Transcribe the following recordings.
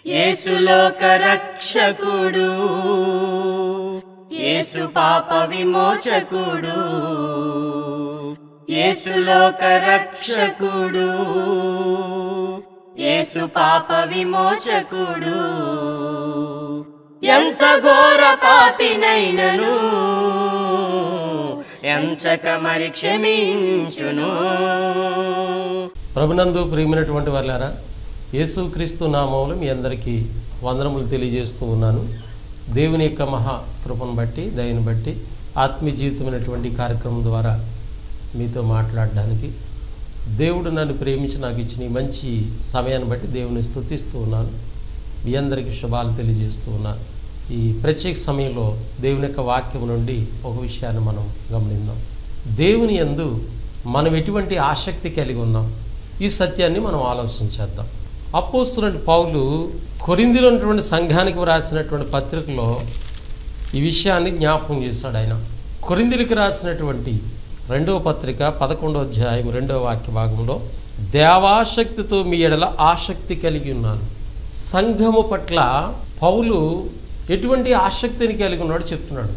యేసులోక రక్షకుడు యేసు పాప విమోచకుడు యేసులోక రక్షకుడు యేసు పాప విమోచకుడు ఎంత ఘోర పాపినైనను ఎంచక మరి క్షమించును ప్రభునందు ప్రియమైనటువంటి వాళ్ళారా యేసుక్రీస్తు నామంలో మీ అందరికీ వందనములు తెలియజేస్తూ ఉన్నాను దేవుని యొక్క మహా కృపను బట్టి దయను బట్టి ఆత్మీయ జీవితమైనటువంటి కార్యక్రమం ద్వారా మీతో మాట్లాడడానికి దేవుడు నన్ను ప్రేమించి నాకు ఇచ్చిన ఈ మంచి సమయాన్ని బట్టి దేవుని స్తుతిస్తూ ఉన్నాను మీ అందరికీ శుభాలు తెలియజేస్తూ ఉన్నాను ఈ ప్రత్యేక సమయంలో దేవుని యొక్క వాక్యం నుండి ఒక విషయాన్ని మనం గమనిద్దాం దేవుని యందు మనం ఎటువంటి ఆసక్తి కలిగి ఉన్నాం ఈ సత్యాన్ని మనం ఆలోచించేద్దాం అపోస్తున్నటువంటి పౌలు కొరిందిలో ఉన్నటువంటి సంఘానికి రాసినటువంటి పత్రికలో ఈ విషయాన్ని జ్ఞాపకం చేశాడు ఆయన కొరిందిలికి రాసినటువంటి రెండవ పత్రిక పదకొండవ అధ్యాయం రెండవ వాక్య భాగంలో దేవాసక్తితో మీ ఎడల ఆసక్తి కలిగి ఉన్నాను సంఘము పట్ల పౌలు ఎటువంటి ఆసక్తిని కలిగి ఉన్నాడు చెప్తున్నాడు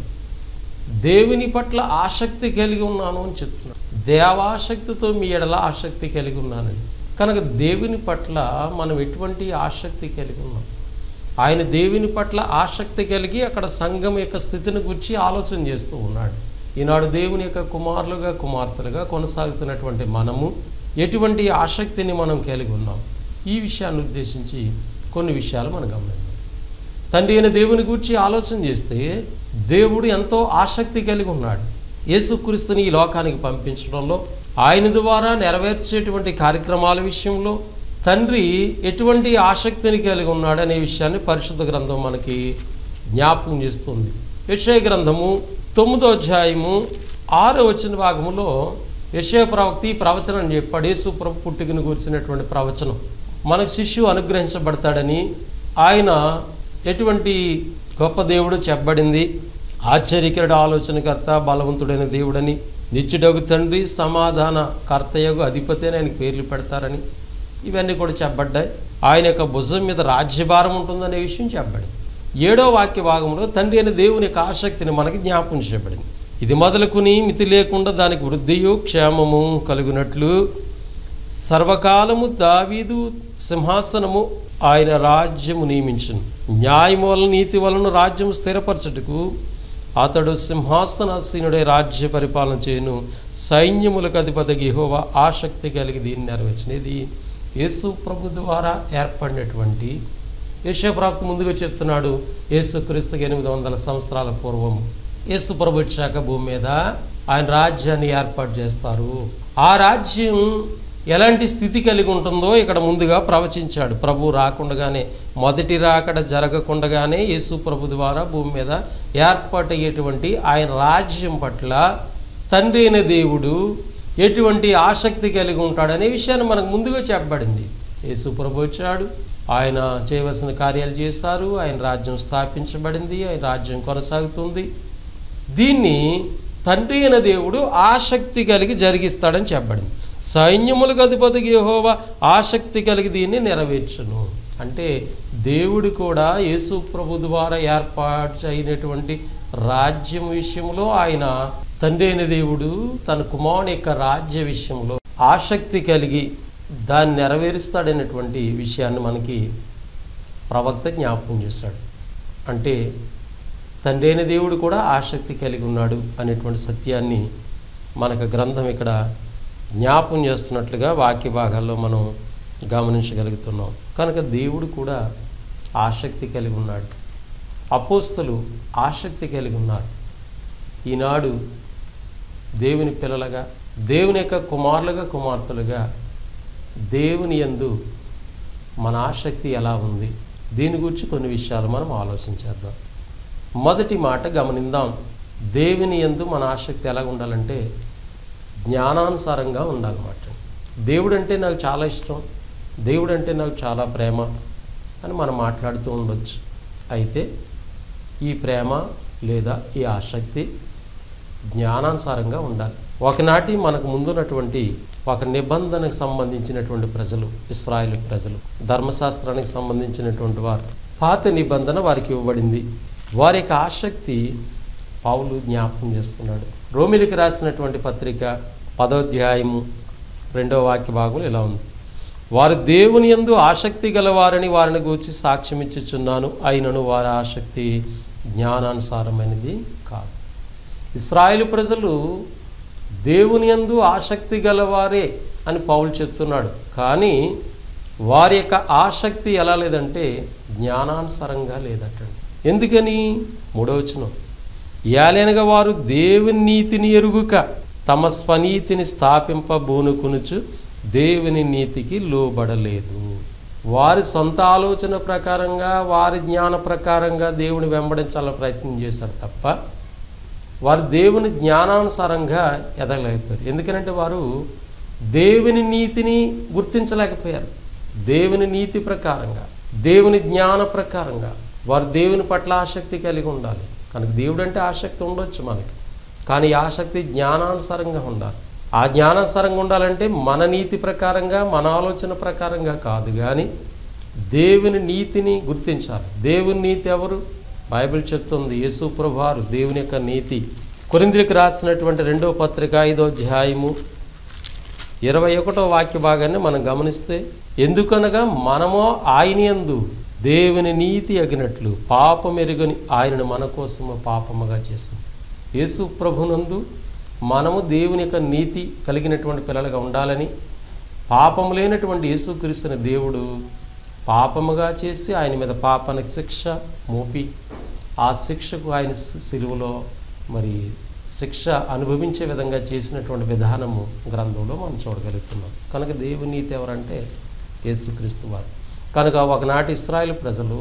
దేవుని పట్ల ఆసక్తి కలిగి ఉన్నాను అని చెప్తున్నాడు దేవాసక్తితో మీ ఎడల ఆసక్తి కలిగి ఉన్నానని కనుక దేవుని పట్ల మనం ఎటువంటి ఆసక్తి కలిగి ఉన్నాం ఆయన దేవుని పట్ల ఆసక్తి కలిగి అక్కడ సంఘం యొక్క స్థితిని గురించి ఆలోచన చేస్తూ ఉన్నాడు ఈనాడు దేవుని యొక్క కుమారులుగా కుమార్తెలుగా కొనసాగుతున్నటువంటి మనము ఎటువంటి ఆసక్తిని మనం కలిగి ఉన్నాం ఈ విషయాన్ని ఉద్దేశించి కొన్ని విషయాలు మనం గమనిద్దాం తండ్రి అయిన దేవుని గురించి ఆలోచన చేస్తే దేవుడు ఎంతో ఆసక్తి కలిగి ఉన్నాడు యేసుక్రీస్తుని ఈ లోకానికి పంపించడంలో ఆయన ద్వారా నెరవేర్చేటువంటి కార్యక్రమాల విషయంలో తండ్రి ఎటువంటి ఆసక్తిని కలిగి ఉన్నాడు అనే విషయాన్ని పరిశుద్ధ గ్రంథం మనకి జ్ఞాపకం చేస్తుంది యశయ గ్రంథము తొమ్మిదో అధ్యాయము ఆరో వచ్చిన భాగములో యశయ ప్రవక్తి ఈ ప్రవచనం చెప్పాడు యేసు ప్రభు పుట్టుకను గురించినటువంటి ప్రవచనం మనకు శిష్యు అనుగ్రహించబడతాడని ఆయన ఎటువంటి గొప్ప దేవుడు చెప్పబడింది ఆశ్చర్యకరుడు ఆలోచనకర్త బలవంతుడైన దేవుడని నిత్యుడగు తండ్రి సమాధాన కర్తయగు అధిపతి అని ఆయనకు పేర్లు పెడతారని ఇవన్నీ కూడా చెప్పబడ్డాయి ఆయన యొక్క భుజం మీద రాజ్యభారం ఉంటుందనే విషయం చెప్పబడింది ఏడో వాక్య భాగంలో తండ్రి అయిన దేవుని యొక్క ఆసక్తిని మనకి జ్ఞాపకం చేయబడింది ఇది మొదలుకుని మితి లేకుండా దానికి వృద్ధియు క్షేమము కలుగునట్లు సర్వకాలము దావీదు సింహాసనము ఆయన రాజ్యము నియమించును న్యాయం వలన నీతి వలన రాజ్యం స్థిరపరచుటకు అతడు సింహాసనాసీనుడే రాజ్య పరిపాలన చేయను సైన్యములకు అధిపతి గిహోవా ఆసక్తి కలిగి దీన్ని నెరవేర్చినది యేసు ప్రభు ద్వారా ఏర్పడినటువంటి యశప్రాప్తి ముందుగా చెప్తున్నాడు యేసుక్రీస్తుకి ఎనిమిది వందల సంవత్సరాల పూర్వం యేసు ప్రభు వచ్చాక భూమి మీద ఆయన రాజ్యాన్ని ఏర్పాటు చేస్తారు ఆ రాజ్యం ఎలాంటి స్థితి కలిగి ఉంటుందో ఇక్కడ ముందుగా ప్రవచించాడు ప్రభు రాకుండగానే మొదటి రాకడ జరగకుండగానే యేసు ప్రభు ద్వారా భూమి మీద ఏర్పాటయ్యేటువంటి ఆయన రాజ్యం పట్ల తండ్రి అయిన దేవుడు ఎటువంటి ఆసక్తి కలిగి ఉంటాడనే విషయాన్ని మనకు ముందుగా చెప్పబడింది యేసు ప్రభు వచ్చాడు ఆయన చేయవలసిన కార్యాలు చేశారు ఆయన రాజ్యం స్థాపించబడింది ఆయన రాజ్యం కొనసాగుతుంది దీన్ని తండ్రి అయిన దేవుడు ఆసక్తి కలిగి జరిగిస్తాడని చెప్పబడింది సైన్యములకు అధిపతి యెహోవా ఆసక్తి కలిగి దీన్ని నెరవేర్చును అంటే దేవుడు కూడా యేసు ప్రభు ద్వారా ఏర్పాటు అయినటువంటి రాజ్యం విషయంలో ఆయన తండ్రి అయిన దేవుడు తన కుమారుని యొక్క రాజ్య విషయంలో ఆసక్తి కలిగి దాన్ని నెరవేరుస్తాడనేటువంటి విషయాన్ని మనకి ప్రవక్త జ్ఞాపకం చేశాడు అంటే తండ్రి అయిన దేవుడు కూడా ఆసక్తి కలిగి ఉన్నాడు అనేటువంటి సత్యాన్ని మనకు గ్రంథం ఇక్కడ జ్ఞాపకం చేస్తున్నట్లుగా వాక్య భాగాల్లో మనం గమనించగలుగుతున్నాం కనుక దేవుడు కూడా ఆసక్తి కలిగి ఉన్నాడు అపోస్తులు ఆసక్తి కలిగి ఉన్నారు ఈనాడు దేవుని పిల్లలుగా దేవుని యొక్క కుమారులుగా కుమార్తెలుగా దేవుని యందు మన ఆసక్తి ఎలా ఉంది దీని గురించి కొన్ని విషయాలు మనం ఆలోచించేద్దాం మొదటి మాట గమనిద్దాం దేవుని యందు మన ఆసక్తి ఎలా ఉండాలంటే జ్ఞానానుసారంగా ఉండాలన్నమాట దేవుడు అంటే నాకు చాలా ఇష్టం దేవుడు అంటే నాకు చాలా ప్రేమ అని మనం మాట్లాడుతూ ఉండొచ్చు అయితే ఈ ప్రేమ లేదా ఈ ఆసక్తి జ్ఞానానుసారంగా ఉండాలి ఒకనాటి మనకు ముందున్నటువంటి ఒక నిబంధనకు సంబంధించినటువంటి ప్రజలు ఇస్రాయేల్ ప్రజలు ధర్మశాస్త్రానికి సంబంధించినటువంటి వారు పాత నిబంధన వారికి ఇవ్వబడింది వారి యొక్క ఆసక్తి పౌలు జ్ఞాపకం చేస్తున్నాడు రోమిలికి రాసినటువంటి పత్రిక పదోధ్యాయము రెండవ వాక్య భాగంలో ఇలా ఉంది వారు దేవుని యందు ఆసక్తి గలవారని వారిని గూర్చి సాక్ష్యం ఇచ్చుచున్నాను అయినను వారి ఆసక్తి జ్ఞానానుసారమైనది కాదు ఇస్రాయేల్ ప్రజలు దేవుని యందు ఆసక్తి గలవారే అని పౌలు చెప్తున్నాడు కానీ వారి యొక్క ఆసక్తి ఎలా లేదంటే జ్ఞానానుసారంగా లేదటండి ఎందుకని మూడవచనం యాలనగా వారు దేవుని నీతిని ఎరుగుక తమ స్వనీతిని స్థాపింపబూనుకునుచు దేవుని నీతికి లోబడలేదు వారి సొంత ఆలోచన ప్రకారంగా వారి జ్ఞాన ప్రకారంగా దేవుని వెంబడించాలని ప్రయత్నం చేశారు తప్ప వారు దేవుని జ్ఞానానుసారంగా ఎదగలేకపోయారు ఎందుకంటే వారు దేవుని నీతిని గుర్తించలేకపోయారు దేవుని నీతి ప్రకారంగా దేవుని జ్ఞాన ప్రకారంగా వారు దేవుని పట్ల ఆసక్తి కలిగి ఉండాలి కనుక దేవుడు అంటే ఆసక్తి ఉండొచ్చు మనకి కానీ ఈ ఆసక్తి జ్ఞానానుసారంగా ఉండాలి ఆ జ్ఞానానుసారంగా ఉండాలంటే మన నీతి ప్రకారంగా మన ఆలోచన ప్రకారంగా కాదు కానీ దేవుని నీతిని గుర్తించాలి దేవుని నీతి ఎవరు బైబిల్ చెప్తుంది యేసు ప్రభువారు దేవుని యొక్క నీతి కొరిందులకు రాసినటువంటి రెండవ పత్రిక ఐదో అధ్యాయము ఇరవై ఒకటో వాక్య భాగాన్ని మనం గమనిస్తే ఎందుకనగా మనమో ఆయన యందు దేవుని నీతి అగినట్లు పాపమెరుగని ఆయనను మన కోసము పాపముగా చేసాం యేసు ప్రభునందు మనము దేవుని యొక్క నీతి కలిగినటువంటి పిల్లలుగా ఉండాలని పాపము లేనటువంటి యేసుక్రీస్తుని దేవుడు పాపముగా చేసి ఆయన మీద పాపానికి శిక్ష మోపి ఆ శిక్షకు ఆయన సి- సిలువలో మరి శిక్ష అనుభవించే విధంగా చేసినటువంటి విధానము గ్రంథంలో మనం చూడగలుగుతున్నాం కనుక దేవుని నీతి ఎవరంటే యేసుక్రీస్తు వారు కనుక ఒకనాటి ఇస్రాయేల్ ప్రజలు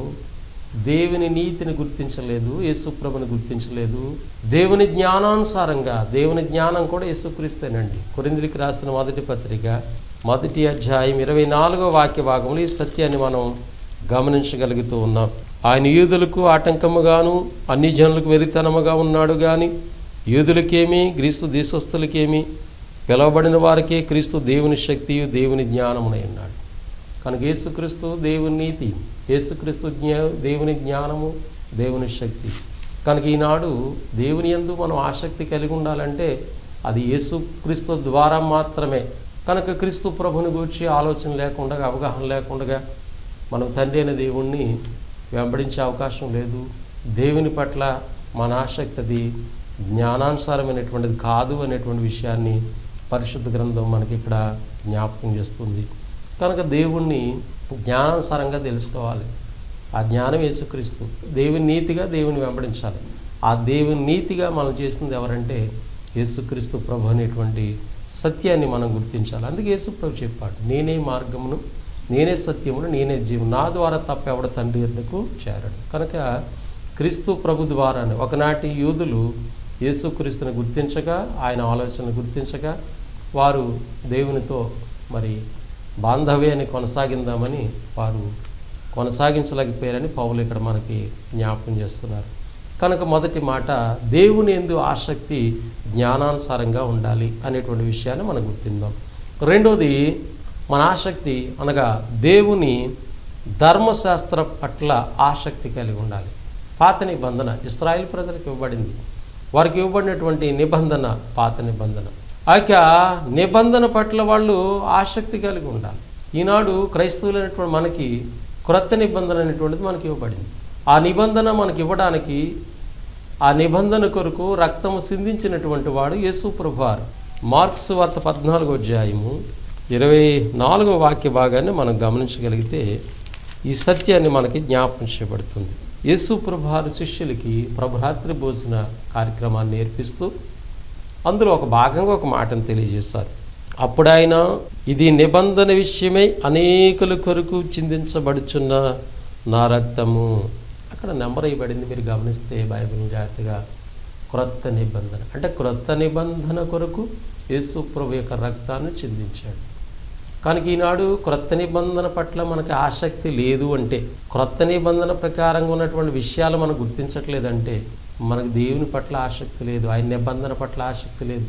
దేవుని నీతిని గుర్తించలేదు యేసుప్రభుని గుర్తించలేదు దేవుని జ్ఞానానుసారంగా దేవుని జ్ఞానం కూడా యేసుక్రీస్తేనండి కొరిందులకి రాసిన మొదటి పత్రిక మొదటి అధ్యాయం ఇరవై నాలుగో వాక్య భాగంలో ఈ సత్యాన్ని మనం గమనించగలుగుతూ ఉన్నాం ఆయన యూదులకు ఆటంకముగాను అన్ని జనులకు వెరితనముగా ఉన్నాడు కానీ యూదులకేమి గ్రీస్తు దేశస్థులకేమి పిలవబడిన వారికే క్రీస్తు దేవుని శక్తియు దేవుని జ్ఞానమునై ఉన్నాడు కనుక యేసుక్రీస్తు దేవుని నీతి యేసుక్రీస్తు జ్ఞా దేవుని జ్ఞానము దేవుని శక్తి కనుక ఈనాడు దేవుని యందు మనం ఆసక్తి కలిగి ఉండాలంటే అది యేసుక్రీస్తు ద్వారా మాత్రమే కనుక క్రీస్తు ప్రభుని గురించి ఆలోచన లేకుండా అవగాహన లేకుండా మనం తండ్రి అయిన దేవుణ్ణి వెంబడించే అవకాశం లేదు దేవుని పట్ల మన ఆసక్తి అది జ్ఞానానుసారమైనటువంటిది కాదు అనేటువంటి విషయాన్ని పరిశుద్ధ గ్రంథం మనకి ఇక్కడ జ్ఞాపకం చేస్తుంది కనుక దేవుణ్ణి జ్ఞానానుసారంగా తెలుసుకోవాలి ఆ జ్ఞానం యేసుక్రీస్తు దేవుని నీతిగా దేవుని వెంబడించాలి ఆ దేవుని నీతిగా మనం చేసింది ఎవరంటే యేసుక్రీస్తు ప్రభు అనేటువంటి సత్యాన్ని మనం గుర్తించాలి అందుకే యేసు ప్రభు చెప్పాడు నేనే మార్గమును నేనే సత్యమును నేనే జీవం నా ద్వారా తప్ప ఎవడ తండ్రి వద్దకు చేరడు కనుక క్రీస్తు ప్రభు ద్వారానే ఒకనాటి యూదులు యేసుక్రీస్తుని గుర్తించగా ఆయన ఆలోచనను గుర్తించగా వారు దేవునితో మరి బాంధవ్యాన్ని కొనసాగిందామని వారు కొనసాగించలేకపోయారని పౌలు ఇక్కడ మనకి జ్ఞాపకం చేస్తున్నారు కనుక మొదటి మాట దేవుని ఎందు ఆసక్తి జ్ఞానానుసారంగా ఉండాలి అనేటువంటి విషయాన్ని మనం గుర్తిందాం రెండోది మన ఆసక్తి అనగా దేవుని ధర్మశాస్త్ర పట్ల ఆసక్తి కలిగి ఉండాలి పాత నిబంధన ఇస్రాయేల్ ప్రజలకు ఇవ్వబడింది వారికి ఇవ్వబడినటువంటి నిబంధన పాత నిబంధన ఆ యొక్క నిబంధన పట్ల వాళ్ళు ఆసక్తి కలిగి ఉండాలి ఈనాడు క్రైస్తవులైనటువంటి మనకి క్రొత్త నిబంధన అనేటువంటిది మనకి ఇవ్వబడింది ఆ నిబంధన మనకి ఇవ్వడానికి ఆ నిబంధన కొరకు రక్తము సిందించినటువంటి వాడు యేసు ప్రభువారు మార్క్స్ వార్త పద్నాలుగో అధ్యాయము ఇరవై నాలుగో వాక్య భాగాన్ని మనం గమనించగలిగితే ఈ సత్యాన్ని మనకి జ్ఞాపకం చేయబడుతుంది యేసు ప్రభువారు శిష్యులకి ప్రభురాత్రి భోజన కార్యక్రమాన్ని నేర్పిస్తూ అందులో ఒక భాగంగా ఒక మాటను తెలియజేశారు అప్పుడైనా ఇది నిబంధన విషయమై అనేకుల కొరకు చిందించబడుచున్న నా రక్తము అక్కడ నెంబర్ ఇవ్వబడింది మీరు గమనిస్తే బైబిల్ జాగ్రత్తగా క్రొత్త నిబంధన అంటే క్రొత్త నిబంధన కొరకు యేసు ప్రభు యొక్క రక్తాన్ని చిందించాడు కనుక ఈనాడు క్రొత్త నిబంధన పట్ల మనకి ఆసక్తి లేదు అంటే క్రొత్త నిబంధన ప్రకారంగా ఉన్నటువంటి విషయాలు మనం గుర్తించట్లేదంటే మనకు దేవుని పట్ల ఆసక్తి లేదు ఆయన నిబంధన పట్ల ఆసక్తి లేదు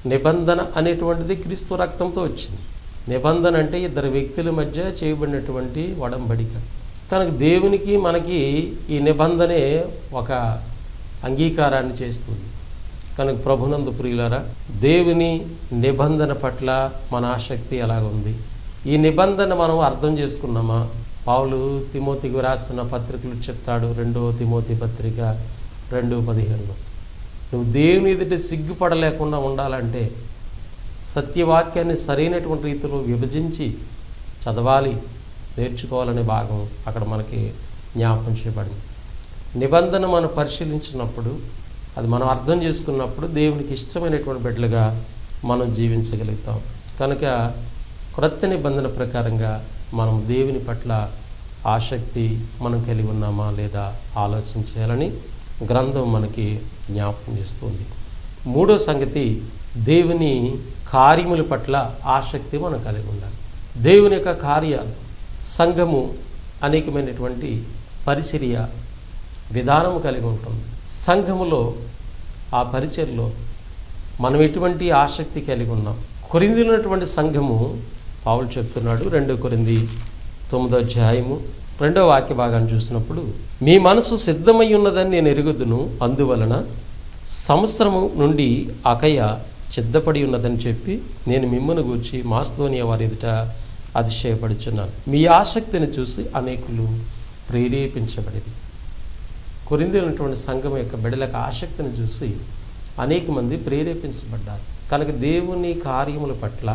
నిబంధన అనేటువంటిది క్రీస్తు రక్తంతో వచ్చింది నిబంధన అంటే ఇద్దరు వ్యక్తుల మధ్య చేయబడినటువంటి వడంబడిక కనుక దేవునికి మనకి ఈ నిబంధనే ఒక అంగీకారాన్ని చేస్తుంది కనుక ప్రభునందు ప్రియులారా దేవుని నిబంధన పట్ల మన ఆసక్తి ఎలాగుంది ఈ నిబంధన మనం అర్థం చేసుకున్నామా పావులు తిమోతికి రాసిన పత్రికలు చెప్తాడు రెండో తిమోతి పత్రిక రెండు పదిహేనులో నువ్వు దేవుని ఎదుట సిగ్గుపడలేకుండా ఉండాలంటే సత్యవాక్యాన్ని సరైనటువంటి రీతిలో విభజించి చదవాలి నేర్చుకోవాలనే భాగం అక్కడ మనకి జ్ఞాపకం చేయబడింది నిబంధన మనం పరిశీలించినప్పుడు అది మనం అర్థం చేసుకున్నప్పుడు దేవునికి ఇష్టమైనటువంటి బిడ్డలుగా మనం జీవించగలుగుతాం కనుక క్రొత్త నిబంధన ప్రకారంగా మనం దేవుని పట్ల ఆసక్తి మనం కలిగి ఉన్నామా లేదా ఆలోచించాలని గ్రంథం మనకి జ్ఞాపకం చేస్తుంది మూడో సంగతి దేవుని కార్యముల పట్ల ఆసక్తి మనం కలిగి ఉండాలి దేవుని యొక్క కార్యాలు సంఘము అనేకమైనటువంటి పరిచర్య విధానం కలిగి ఉంటుంది సంఘములో ఆ పరిచర్లో మనం ఎటువంటి ఆసక్తి కలిగి ఉన్నాం కొరిందిలో ఉన్నటువంటి సంఘము పావులు చెప్తున్నాడు రెండో కొరింది తొమ్మిదో అధ్యాయము రెండో వాక్య భాగాన్ని చూసినప్పుడు మీ మనసు సిద్ధమై ఉన్నదని నేను ఎరుగుదును అందువలన సంవత్సరము నుండి అకయ సిద్ధపడి ఉన్నదని చెప్పి నేను మిమ్మల్ని గూర్చి మాస్దోనియా వారి ఎదుట అతిశయపడుచున్నాను మీ ఆసక్తిని చూసి అనేకులు ప్రేరేపించబడింది కొరింది ఉన్నటువంటి సంఘం యొక్క బిడలకు ఆసక్తిని చూసి అనేక మంది ప్రేరేపించబడ్డారు కనుక దేవుని కార్యముల పట్ల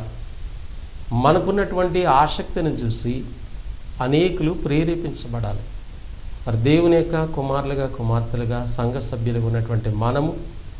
మనకున్నటువంటి ఆసక్తిని చూసి అనేకులు ప్రేరేపించబడాలి మరి దేవుని యొక్క కుమారులుగా కుమార్తెలుగా సంఘ సభ్యులుగా ఉన్నటువంటి మనము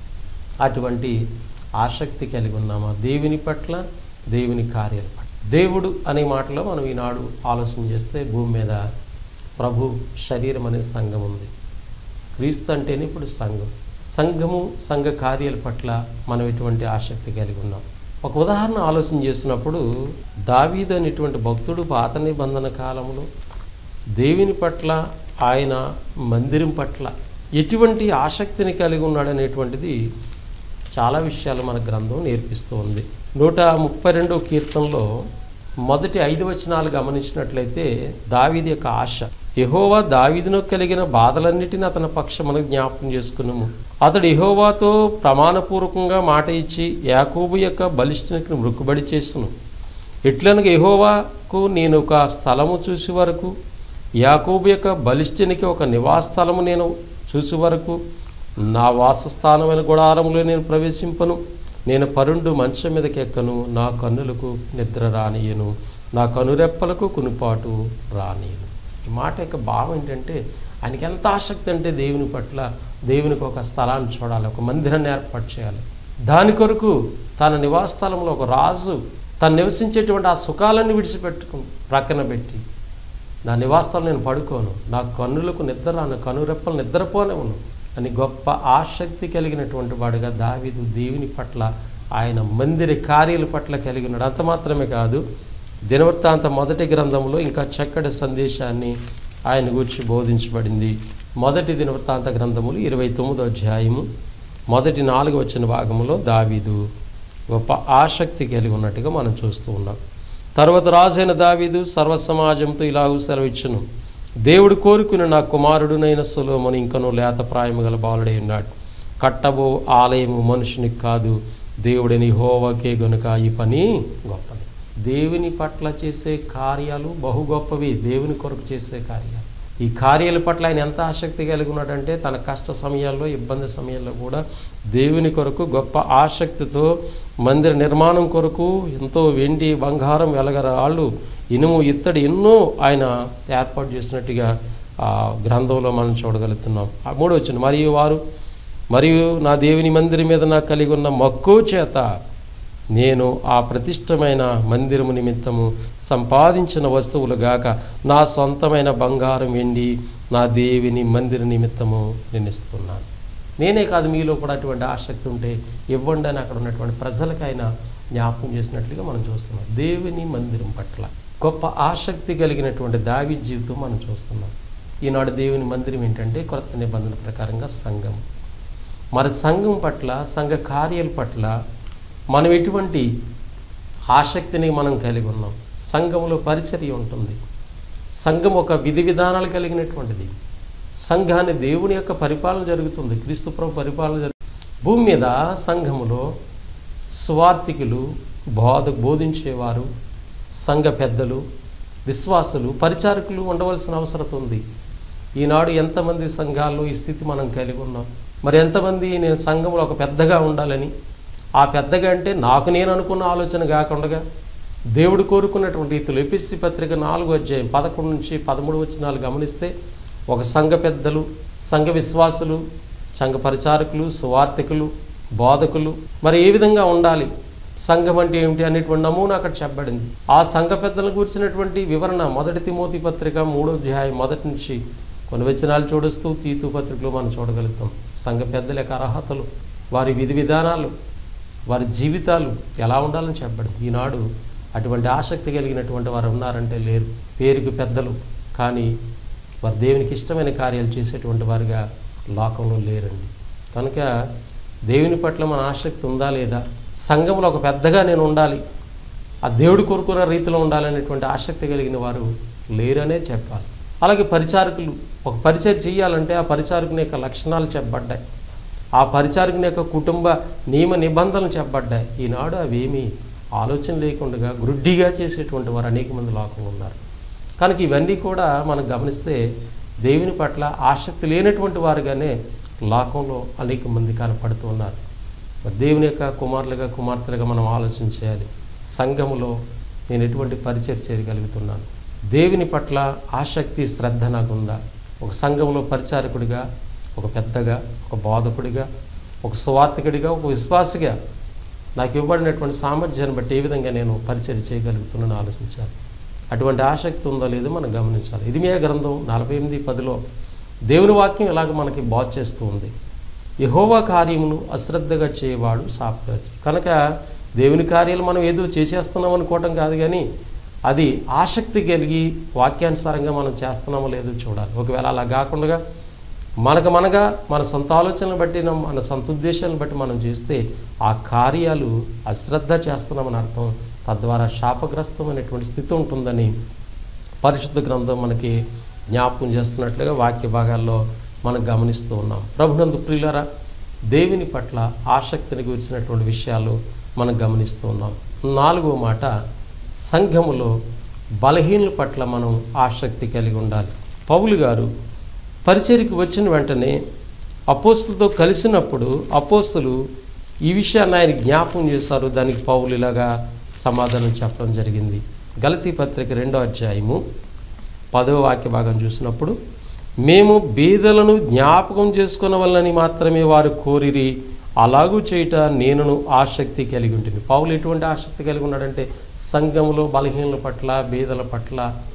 అటువంటి ఆసక్తి కలిగి ఉన్నామా దేవుని పట్ల దేవుని కార్యాల పట్ల దేవుడు అనే మాటలో మనం ఈనాడు ఆలోచన చేస్తే భూమి మీద ప్రభు శరీరం అనే సంఘం ఉంది క్రీస్తు అంటేనే ఇప్పుడు సంఘం సంఘము సంఘ కార్యాల పట్ల మనం ఎటువంటి ఆసక్తి కలిగి ఉన్నాం ఒక ఉదాహరణ ఆలోచన చేసినప్పుడు దావీదు అనేటువంటి భక్తుడు పాత నిబంధన కాలంలో దేవుని పట్ల ఆయన మందిరం పట్ల ఎటువంటి ఆసక్తిని కలిగి ఉన్నాడనేటువంటిది చాలా విషయాలు మన గ్రంథం నేర్పిస్తూ ఉంది నూట ముప్పై రెండో కీర్తనలో మొదటి ఐదు వచనాలు గమనించినట్లయితే దావీది యొక్క ఆశ యహోవా దావీదును కలిగిన బాధలన్నిటిని అతని పక్షమును జ్ఞాపకం చేసుకున్నాము అతడు యహోవాతో ప్రమాణపూర్వకంగా మాట ఇచ్చి యాకోబు యొక్క బలిష్ఠునికి మృక్కుబడి చేసును ఎట్లనగా యహోవాకు నేను ఒక స్థలము చూసి వరకు యాకోబు యొక్క బలిష్ఠునికి ఒక నివాస స్థలము నేను చూసి వరకు నా వాసస్థానమైన గుడారంలో నేను ప్రవేశింపను నేను పరుండు మంచం మీదకి ఎక్కను నా కన్నులకు నిద్ర రానియను నా కనురెప్పలకు కునుపాటు రానియను ఈ మాట యొక్క భావం ఏంటంటే ఆయనకి ఎంత ఆసక్తి అంటే దేవుని పట్ల దేవునికి ఒక స్థలాన్ని చూడాలి ఒక మందిరాన్ని ఏర్పాటు చేయాలి దాని కొరకు తన నివాస స్థలంలో ఒక రాజు తను నివసించేటువంటి ఆ సుఖాలన్నీ విడిచిపెట్టుకుని ప్రక్కన పెట్టి నా నివాసాలు నేను పడుకోను నా కన్నులకు నిద్ర రాను కనురెప్పలు నిద్రపోనివ్వను అని గొప్ప ఆసక్తి కలిగినటువంటి వాడుగా దావీదు దేవుని పట్ల ఆయన మందిర కార్యాల పట్ల కలిగి ఉన్నాడు అంత మాత్రమే కాదు దినవృత్తాంత మొదటి గ్రంథంలో ఇంకా చక్కటి సందేశాన్ని ఆయన గురించి బోధించబడింది మొదటి దినవృత్తాంత గ్రంథములు ఇరవై తొమ్మిదో అధ్యాయము మొదటి నాలుగు వచ్చిన భాగంలో దావీదు గొప్ప ఆసక్తి కలిగి ఉన్నట్టుగా మనం చూస్తూ ఉన్నాం తర్వాత రాజైన దావీదు సర్వ సమాజంతో ఇలాగూ సెలవిచ్చును దేవుడు కోరుకున్న నా కుమారుడునైన సులోమని ఇంకనూ లేత ప్రాయము గల బాలుడై ఉన్నాడు కట్టబో ఆలయము మనుషునికి కాదు దేవుడిని హోవకే గనుక ఈ పని గొప్పది దేవుని పట్ల చేసే కార్యాలు బహు గొప్పవి దేవుని కొరకు చేసే కార్యాలు ఈ కార్యాల పట్ల ఆయన ఎంత ఆసక్తి కలిగి ఉన్నాడంటే తన కష్ట సమయాల్లో ఇబ్బంది సమయాల్లో కూడా దేవుని కొరకు గొప్ప ఆసక్తితో మందిర నిర్మాణం కొరకు ఎంతో వెండి బంగారం వెలగరాళ్ళు ఇనుము ఇత్తడి ఎన్నో ఆయన ఏర్పాటు చేసినట్టుగా ఆ గ్రంథంలో మనం చూడగలుగుతున్నాం ఆ మూడో వచ్చింది మరియు వారు మరియు నా దేవుని మందిరం మీద నాకు కలిగి ఉన్న మక్కువ చేత నేను ఆ ప్రతిష్టమైన మందిరము నిమిత్తము సంపాదించిన వస్తువులు గాక నా సొంతమైన బంగారం వెండి నా దేవిని మందిర నిమిత్తము నేను ఇస్తున్నాను నేనే కాదు మీలో కూడా అటువంటి ఆసక్తి ఉంటే ఇవ్వండి అని అక్కడ ఉన్నటువంటి ప్రజలకైనా జ్ఞాపకం చేసినట్లుగా మనం చూస్తున్నాం దేవుని మందిరం పట్ల గొప్ప ఆసక్తి కలిగినటువంటి దావి జీవితం మనం చూస్తున్నాం ఈనాడు దేవుని మందిరం ఏంటంటే కొత్త నిబంధన ప్రకారంగా సంఘం మరి సంఘం పట్ల సంఘ కార్యాల పట్ల మనం ఎటువంటి ఆసక్తిని మనం కలిగి ఉన్నాం సంఘంలో పరిచర్య ఉంటుంది సంఘం ఒక విధి విధానాలు కలిగినటువంటిది సంఘాన్ని దేవుని యొక్క పరిపాలన జరుగుతుంది క్రీస్తు ప్రభు పరిపాలన జరుగుతుంది భూమి మీద సంఘములో స్వార్థికులు బోధ బోధించేవారు సంఘ పెద్దలు విశ్వాసులు పరిచారకులు ఉండవలసిన అవసరం ఉంది ఈనాడు ఎంతమంది సంఘాల్లో ఈ స్థితి మనం కలిగి ఉన్నాం మరి ఎంతమంది నేను సంఘంలో ఒక పెద్దగా ఉండాలని ఆ పెద్దగా అంటే నాకు నేను అనుకున్న ఆలోచన కాకుండా దేవుడు కోరుకున్నటువంటి రీతిలో ఎపిస్సి పత్రిక నాలుగు అధ్యాయం పదకొండు నుంచి పదమూడు వచనాలు గమనిస్తే ఒక సంఘ పెద్దలు సంఘ విశ్వాసులు సంఘ పరిచారకులు సువార్థికులు బోధకులు మరి ఏ విధంగా ఉండాలి సంఘం అంటే ఏమిటి అనేటువంటి నమూనా అక్కడ చెప్పబడింది ఆ సంఘ పెద్దలను కూర్చున్నటువంటి వివరణ మొదటి తిమోతి పత్రిక మూడో అధ్యాయం మొదటి నుంచి కొన్ని వచనాలు చూడుస్తూ తీతు పత్రికలో మనం చూడగలుగుతాం సంఘ పెద్దల యొక్క అర్హతలు వారి విధి విధానాలు వారి జీవితాలు ఎలా ఉండాలని చెప్పడం ఈనాడు అటువంటి ఆసక్తి కలిగినటువంటి వారు ఉన్నారంటే లేరు పేరుకు పెద్దలు కానీ వారు దేవునికి ఇష్టమైన కార్యాలు చేసేటువంటి వారుగా లోకంలో లేరండి కనుక దేవుని పట్ల మన ఆసక్తి ఉందా లేదా సంఘంలో ఒక పెద్దగా నేను ఉండాలి ఆ దేవుడు కోరుకున్న రీతిలో ఉండాలనేటువంటి ఆసక్తి కలిగిన వారు లేరనే చెప్పాలి అలాగే పరిచారకులు ఒక పరిచయం చేయాలంటే ఆ పరిచారకుని యొక్క లక్షణాలు చెప్పబడ్డాయి ఆ పరిచారకుని యొక్క కుటుంబ నియమ నిబంధనలు చెప్పబడ్డాయి ఈనాడు అవేమీ ఆలోచన లేకుండా గ్రుడ్డిగా చేసేటువంటి వారు అనేక మంది లోకంలో ఉన్నారు కనుక ఇవన్నీ కూడా మనం గమనిస్తే దేవుని పట్ల ఆసక్తి లేనటువంటి వారుగానే లోకంలో అనేక మంది కనపడుతూ ఉన్నారు మరి దేవుని యొక్క కుమారులుగా కుమార్తెలుగా మనం ఆలోచన చేయాలి సంఘములో నేను ఎటువంటి పరిచయం చేయగలుగుతున్నాను దేవుని పట్ల ఆసక్తి శ్రద్ధ నాకుందా ఒక సంఘంలో పరిచారకుడిగా ఒక పెద్దగా ఒక బోధకుడిగా ఒక సువార్తికుడిగా ఒక విశ్వాసిగా నాకు ఇవ్వబడినటువంటి సామర్థ్యాన్ని బట్టి ఏ విధంగా నేను పరిచయం చేయగలుగుతున్నాను ఆలోచించాలి అటువంటి ఆసక్తి ఉందో లేదో మనం గమనించాలి ఇరిమియా గ్రంథం నలభై ఎనిమిది పదిలో దేవుని వాక్యం ఇలాగ మనకి బాధ చేస్తూ ఉంది యహోవా కార్యమును అశ్రద్ధగా చేయవాడు శాపగ్రస్తుడు కనుక దేవుని కార్యాలు మనం ఏదో చేసేస్తున్నాం అనుకోవటం కాదు కానీ అది ఆసక్తి కలిగి వాక్యానుసారంగా మనం చేస్తున్నామో లేదో చూడాలి ఒకవేళ అలా కాకుండా మనకు మనగా మన సొంత ఆలోచనలు బట్టి మన సొంత ఉద్దేశాలను బట్టి మనం చేస్తే ఆ కార్యాలు అశ్రద్ధ చేస్తున్నామని అర్థం తద్వారా శాపగ్రస్తమైనటువంటి స్థితి ఉంటుందని పరిశుద్ధ గ్రంథం మనకి జ్ఞాపకం చేస్తున్నట్లుగా వాక్య భాగాల్లో మనం గమనిస్తూ ఉన్నాం ప్రభునందు ప్రియులరా దేవుని పట్ల ఆసక్తిని గురించినటువంటి విషయాలు మనం గమనిస్తూ ఉన్నాం నాలుగో మాట సంఘములో బలహీనుల పట్ల మనం ఆసక్తి కలిగి ఉండాలి పౌలు గారు పరిచర్కి వచ్చిన వెంటనే అపోస్తులతో కలిసినప్పుడు అపోస్తులు ఈ విషయాన్ని ఆయన జ్ఞాపకం చేశారు దానికి పౌలు ఇలాగా సమాధానం చెప్పడం జరిగింది గలతీ పత్రిక రెండో అధ్యాయము పదవ వాక్య భాగం చూసినప్పుడు మేము బీదలను జ్ఞాపకం చేసుకున్న వల్లని మాత్రమే వారు కోరిరి అలాగూ చేయుట నేనును ఆసక్తి కలిగి ఉంటుంది పౌలు ఎటువంటి ఆసక్తి కలిగి ఉన్నాడంటే సంఘంలో బలహీనల పట్ల బీదల పట్ల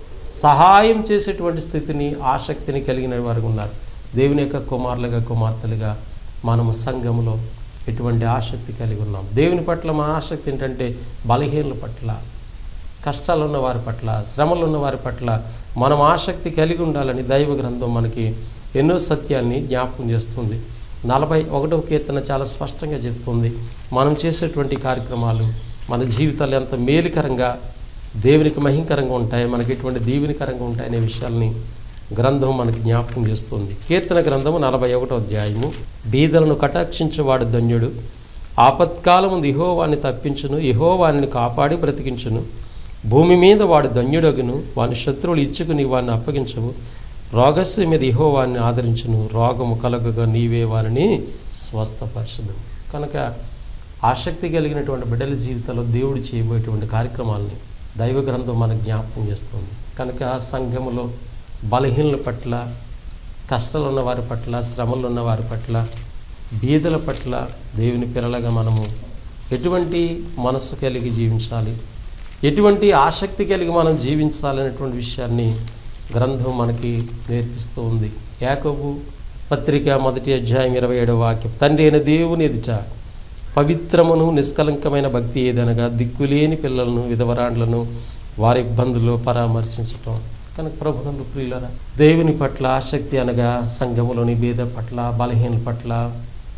సహాయం చేసేటువంటి స్థితిని ఆసక్తిని కలిగిన వారు ఉన్నారు దేవుని యొక్క కుమారులుగా కుమార్తెలుగా మనము సంఘంలో ఎటువంటి ఆసక్తి కలిగి ఉన్నాం దేవుని పట్ల మన ఆసక్తి ఏంటంటే బలహీనల పట్ల కష్టాలు ఉన్న వారి పట్ల శ్రమలు ఉన్న వారి పట్ల మనం ఆసక్తి కలిగి ఉండాలని దైవ గ్రంథం మనకి ఎన్నో సత్యాన్ని జ్ఞాపకం చేస్తుంది నలభై ఒకటవ కీర్తన చాలా స్పష్టంగా చెప్తుంది మనం చేసేటువంటి కార్యక్రమాలు మన జీవితాలు ఎంత మేలుకరంగా దేవునికి మహింకరంగా ఉంటాయి మనకి ఎటువంటి దీవెనికరంగా ఉంటాయనే విషయాల్ని గ్రంథం మనకి జ్ఞాపకం చేస్తుంది కీర్తన గ్రంథము నలభై ఒకటో అధ్యాయము బీదలను కటాక్షించేవాడు ధన్యుడు ఆపత్కాలము ఇహోవాన్ని తప్పించును ఇహోవాన్ని కాపాడి బ్రతికించును భూమి మీద వాడు ధన్యుడగును వాని శత్రువులు ఇచ్చుకుని వాడిని అప్పగించవు రోగస్సు మీద ఇహోవాన్ని ఆదరించును రోగము కలగగా నీవే వారిని స్వస్థపరచును కనుక ఆసక్తి కలిగినటువంటి బిడ్డల జీవితంలో దేవుడు చేయబోయేటువంటి కార్యక్రమాలని దైవ గ్రంథం మనకు జ్ఞాపకం చేస్తుంది కనుక సంఘములో బలహీనల పట్ల కష్టాలు ఉన్న వారి పట్ల శ్రమలు ఉన్న వారి పట్ల బీదల పట్ల దేవుని పిల్లలుగా మనము ఎటువంటి మనస్సు కలిగి జీవించాలి ఎటువంటి ఆసక్తి కలిగి మనం జీవించాలనేటువంటి విషయాన్ని గ్రంథం మనకి నేర్పిస్తూ ఉంది యాకోబు పత్రిక మొదటి అధ్యాయం ఇరవై ఏడవ వాక్యం తండ్రి అయిన దేవుని ఎదుట పవిత్రమును నిష్కలంకమైన భక్తి ఏదనగా దిక్కులేని పిల్లలను విధవరాండ్లను వారి ఇబ్బందుల్లో పరామర్శించటం కనుక ప్రభునందు ప్రియులరా దేవుని పట్ల ఆసక్తి అనగా సంఘములోని భేద పట్ల బలహీనల పట్ల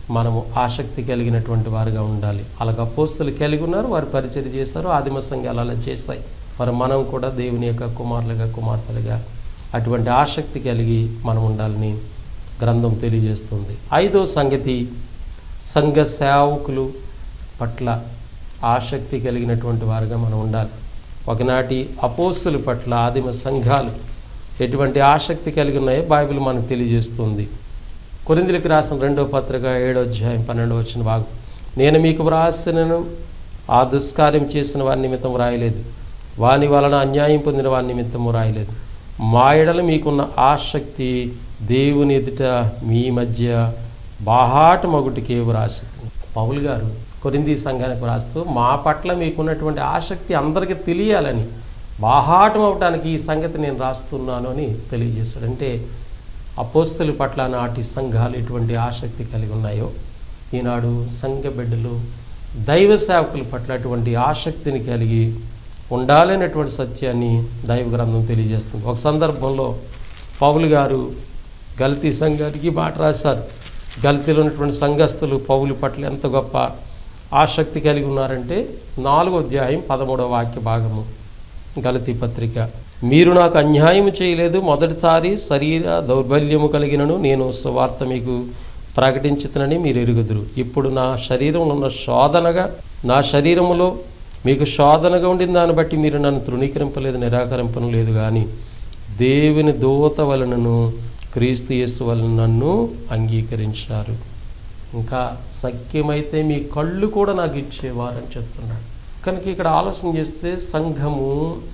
మనము ఆసక్తి కలిగినటువంటి వారుగా ఉండాలి అలాగ అపోస్తులు కలిగి ఉన్నారు వారు పరిచయం చేశారు ఆదిమ సంఘాలు అలా చేశాయి మరి మనం కూడా దేవుని యొక్క కుమారులుగా కుమార్తెలుగా అటువంటి ఆసక్తి కలిగి మనం ఉండాలని గ్రంథం తెలియజేస్తుంది ఐదో సంగతి సంఘ సేవకులు పట్ల ఆసక్తి కలిగినటువంటి వారుగా మనం ఉండాలి ఒకనాటి అపోస్తుల పట్ల ఆదిమ సంఘాలు ఎటువంటి ఆసక్తి కలిగి ఉన్నాయో బైబిల్ మనకు తెలియజేస్తుంది కొరిందులకు రాసిన రెండో పత్రిక ఏడో అధ్యాయం పన్నెండో వచ్చిన భాగం నేను మీకు వ్రాసినను ఆ దుష్కార్యం చేసిన వారి నిమిత్తం వ్రాయలేదు వాని వలన అన్యాయం పొందిన వారి నిమిత్తము రాయలేదు మా ఎడల మీకున్న ఆసక్తి దేవుని ఎదుట మీ మధ్య బాహాట మగుటికే వ్రాసి పౌలు గారు కొరింది సంఘానికి వ్రాస్తూ మా పట్ల మీకున్నటువంటి ఆసక్తి అందరికీ తెలియాలని బాహాటం అవటానికి ఈ సంగతి నేను రాస్తున్నాను అని తెలియజేశాడు అంటే అపోస్తుల పట్ల నాటి సంఘాలు ఎటువంటి ఆసక్తి కలిగి ఉన్నాయో ఈనాడు సంఘ బిడ్డలు దైవ సేవకుల పట్ల అటువంటి ఆసక్తిని కలిగి ఉండాలనేటువంటి సత్యాన్ని దైవ గ్రంథం తెలియజేస్తుంది ఒక సందర్భంలో పౌలు గారు గల్తీ సంఘానికి మాట రాశారు గల్తీలో ఉన్నటువంటి సంఘస్థులు పౌలు పట్ల ఎంత గొప్ప ఆసక్తి కలిగి ఉన్నారంటే నాలుగో అధ్యాయం పదమూడవ వాక్య భాగము గలతి పత్రిక మీరు నాకు అన్యాయం చేయలేదు మొదటిసారి శరీర దౌర్బల్యము కలిగినను నేను సువార్త మీకు ప్రకటించుతనని మీరు ఎరుగుదురు ఇప్పుడు నా శరీరంలో ఉన్న శోధనగా నా శరీరములో మీకు శోధనగా ఉండిన దాన్ని బట్టి మీరు నన్ను తృణీకరింపలేదు నిరాకరింపను లేదు కానీ దేవుని దూత వలనను క్రీస్తు యేసు వలన నన్ను అంగీకరించారు ఇంకా సఖ్యమైతే మీ కళ్ళు కూడా నాకు ఇచ్చేవారని చెప్తున్నాడు కనుక ఇక్కడ ఆలోచన చేస్తే సంఘము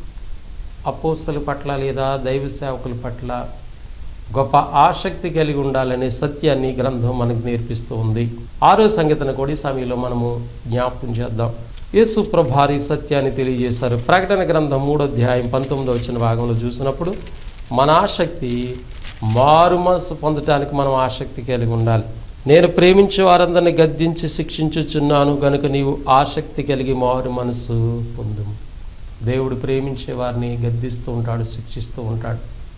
అపోస్తల పట్ల లేదా దైవ సేవకుల పట్ల గొప్ప ఆసక్తి కలిగి ఉండాలనే సత్యాన్ని గ్రంథం మనకు నేర్పిస్తూ ఉంది ఆరో సంగతిని కూడా ఈ సమయంలో మనము జ్ఞాపకం చేద్దాం యేసు ప్రభారి సత్యాన్ని తెలియజేశారు ప్రకటన గ్రంథం మూడో అధ్యాయం పంతొమ్మిదో వచ్చిన భాగంలో చూసినప్పుడు మన ఆసక్తి మారు మనసు పొందటానికి మనం ఆసక్తి కలిగి ఉండాలి నేను ప్రేమించే వారందరిని గద్దించి శిక్షించుచున్నాను గనుక నీవు ఆసక్తి కలిగి మారు మనసు పొందుము దేవుడు ప్రేమించే వారిని గద్దిస్తూ ఉంటాడు శిక్షిస్తూ ఉంటాడు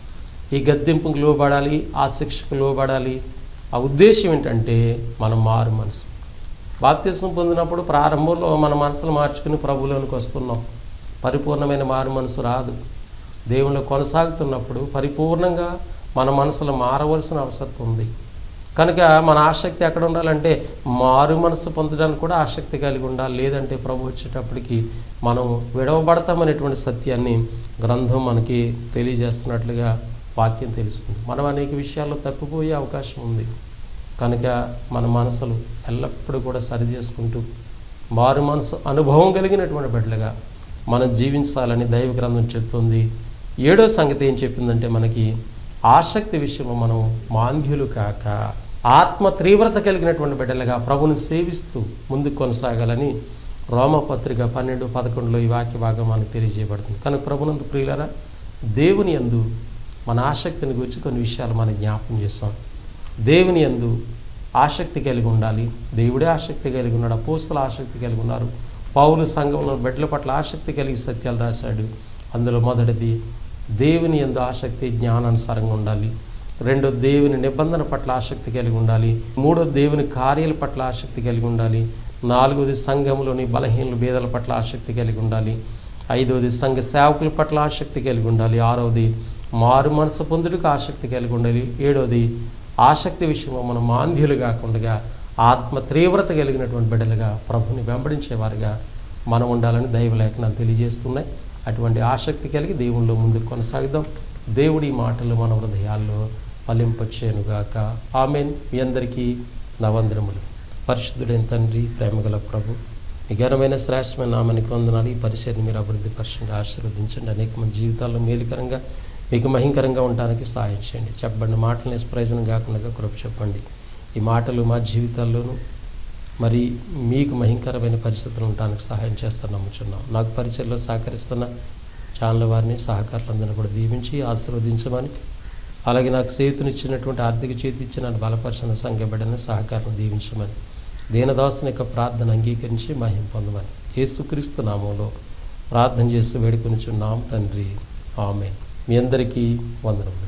ఈ గద్దింపుకు లోబడాలి ఆ శిక్షకు లోబడాలి ఆ ఉద్దేశం ఏంటంటే మనం మారు మనసు బాప్తీసం పొందినప్పుడు ప్రారంభంలో మన మనసులు మార్చుకుని ప్రభువులోనికి వస్తున్నాం పరిపూర్ణమైన మారు మనసు రాదు దేవుళ్ళు కొనసాగుతున్నప్పుడు పరిపూర్ణంగా మన మనసులో మారవలసిన అవసరం ఉంది కనుక మన ఆసక్తి ఎక్కడ ఉండాలంటే మారు మనసు పొందడానికి కూడా ఆసక్తి కలిగి ఉండాలి లేదంటే ప్రభు వచ్చేటప్పటికి మనం విడవబడతామనేటువంటి సత్యాన్ని గ్రంథం మనకి తెలియజేస్తున్నట్లుగా వాక్యం తెలుస్తుంది మనం అనేక విషయాల్లో తప్పిపోయే అవకాశం ఉంది కనుక మన మనసులు ఎల్లప్పుడూ కూడా సరి చేసుకుంటూ మారు మనసు అనుభవం కలిగినటువంటి బిడ్డలుగా మనం జీవించాలని దైవ గ్రంథం చెప్తుంది ఏడో సంగతి ఏం చెప్పిందంటే మనకి ఆసక్తి విషయంలో మనం మాంద్యులు కాక ఆత్మ తీవ్రత కలిగినటువంటి బిడ్డలుగా ప్రభుని సేవిస్తూ ముందుకు కొనసాగాలని రోమపత్రిక పన్నెండు పదకొండులో ఈ వాక్య భాగం మనకు తెలియజేయబడుతుంది కనుక ప్రభునందు ప్రియులరా దేవుని యందు మన ఆసక్తిని గురించి కొన్ని విషయాలు మనం జ్ఞాపకం చేస్తాం దేవుని యందు ఆసక్తి కలిగి ఉండాలి దేవుడే ఆసక్తి కలిగి ఉన్నాడు అపోస్తుల ఆసక్తి కలిగి ఉన్నారు పౌలు సంఘంలో బిడ్డల పట్ల ఆసక్తి కలిగి సత్యాలు రాశాడు అందులో మొదటిది దేవుని ఎందు ఆసక్తి జ్ఞానానుసారంగా ఉండాలి రెండో దేవుని నిబంధన పట్ల ఆసక్తి కలిగి ఉండాలి మూడో దేవుని కార్యాల పట్ల ఆసక్తి కలిగి ఉండాలి నాలుగోది సంఘంలోని బలహీనలు బేదల పట్ల ఆసక్తి కలిగి ఉండాలి ఐదవది సంఘ సేవకుల పట్ల ఆసక్తి కలిగి ఉండాలి ఆరవది మారు మనసు పొందుడికి ఆసక్తి కలిగి ఉండాలి ఏడవది ఆసక్తి విషయంలో మనం మాంద్యులు కాకుండా ఆత్మ తీవ్రత కలిగినటువంటి బిడ్డలుగా ప్రభుని వెంబడించేవారుగా మనం ఉండాలని దైవ లేఖనాలు తెలియజేస్తున్నాయి అటువంటి ఆసక్తి కలిగి దేవుళ్ళు ముందుకు కొనసాగుదాం దేవుడి మాటలు మన హృదయాల్లో ఫలింపచేయనుగాక ఆమెన్ మీ అందరికీ నవందరములు పరిశుద్ధుడైన తండ్రి ప్రేమగల ప్రభు నిఘనమైన శ్రేష్టమైన నామానికి వందనాలు ఈ పరిచయని మీరు అభివృద్ధి పరచండి ఆశీర్వదించండి అనేక మంది జీవితాల్లో మేలుకరంగా మీకు మహింకరంగా ఉండడానికి సహాయం చేయండి చెప్పబడిన మాటలు నిష్ప్రయోజనం కాకుండా కృప చెప్పండి ఈ మాటలు మా జీవితాల్లోనూ మరి మీకు మహింకరమైన పరిస్థితులు ఉండడానికి సహాయం చేస్తాను నమ్ముచున్నాం నాకు పరిచయంలో సహకరిస్తున్న ఛానల్ వారిని సహకారులందరినీ కూడా దీవించి ఆశీర్వదించమని అలాగే నాకు చేతునిచ్చినటువంటి ఆర్థిక చేతి ఇచ్చి నన్ను బలపరిచిన సంఘబిడ్డని సహకారం దీవించమని దీనదాసుని యొక్క ప్రార్థన అంగీకరించి మహిం పొందమని యేసుక్రీస్తు నామంలో ప్రార్థన చేసి వేడుకొనిచున్నాం తండ్రి ఆమె మీ అందరికీ వందనములు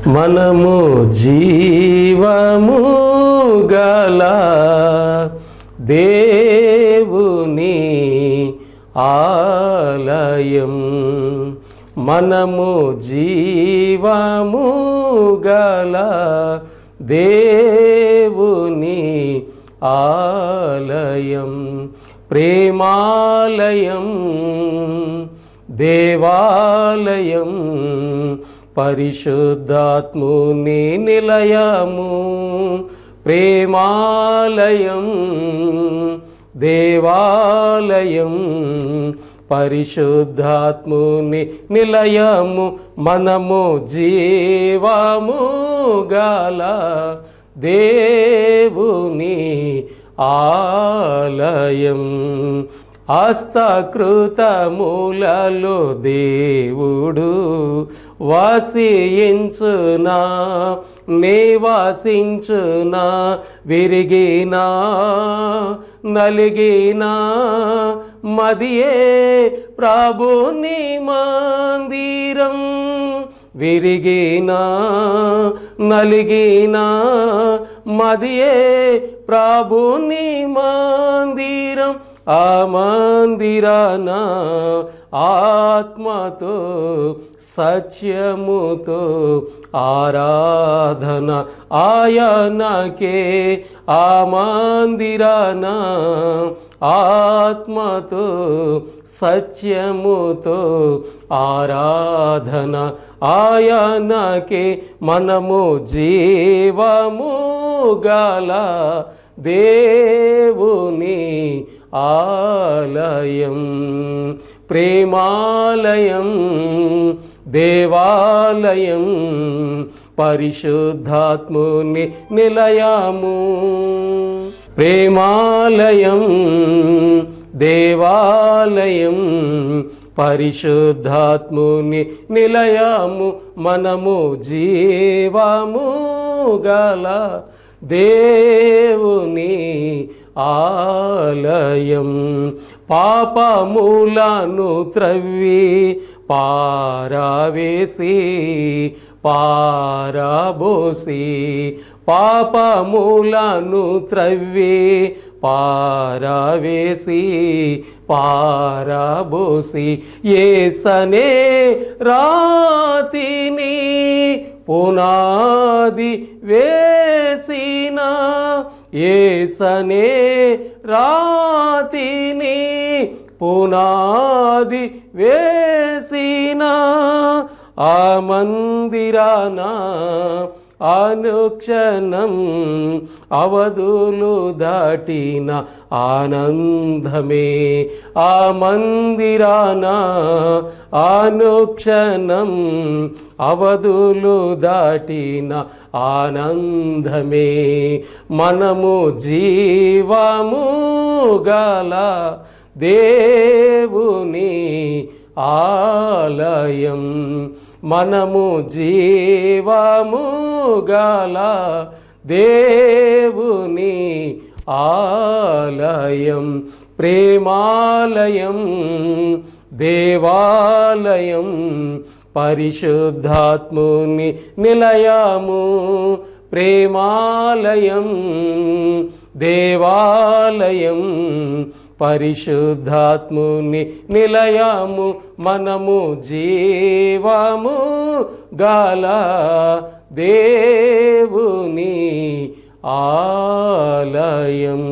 మనము జీవము గల దేవుని ఆలయం మనము జీవము గల దేవుని ఆలయం ప్రేమాలయం దేవాలయం పరిశుద్ధాత్ముని నిలయము ప్రేమాలయం దేవాలయం పరిశుద్ధాత్ముని నిలయము మనము జీవము గల దేవుని ఆలయం హస్తకృతములలో దేవుడు వాసించునా నివాసించునా విరిగినా నలిగినా మదియే ప్రభుని మందిరం విరిగినా నలిగినా మదియే ప్రభుని మందిరం ఆ మందిరాన ఆత్మతో సత్యముతో ఆరాధన ఆయనకే ఆ మందిరాన ఆత్మతో సత్యముతో ఆరాధన ఆయనకే మనము జీవము గల దేవుని ఆలయం ప్రేమాలయం దేవాలయం పరిశుద్ధాత్ముని నిలయము ప్రేమాలయం దేవాలయం పరిశుద్ధాత్ముని నిలయము మనము జీవము గల దేవుని ఆలయం పాపమూలను త్రవ్వి పారావేసి పారాబోసి పాపమూలను త్రవ్వి పారావేసి పారాబోసి ఏసనే రాతిని పునాది వేసిన ఏసనే రాతిని పునాది వేసిన ఆ మందిరాన అనుక్షణం అవధులు దాటిన ఆనందమే ఆ మందిరాన అనుక్షణం అవధులు దాటిన ఆనందమే మనము జీవము గల దేవుని ఆలయం మనము జీవము గల దేవుని ఆలయం ప్రేమాలయం దేవాలయం పరిశుద్ధాత్ముని నిలయము ప్రేమాలయం దేవాలయం పరిశుద్ధాత్ముని నిలయము మనము జీవము గల దేవుని ఆలయం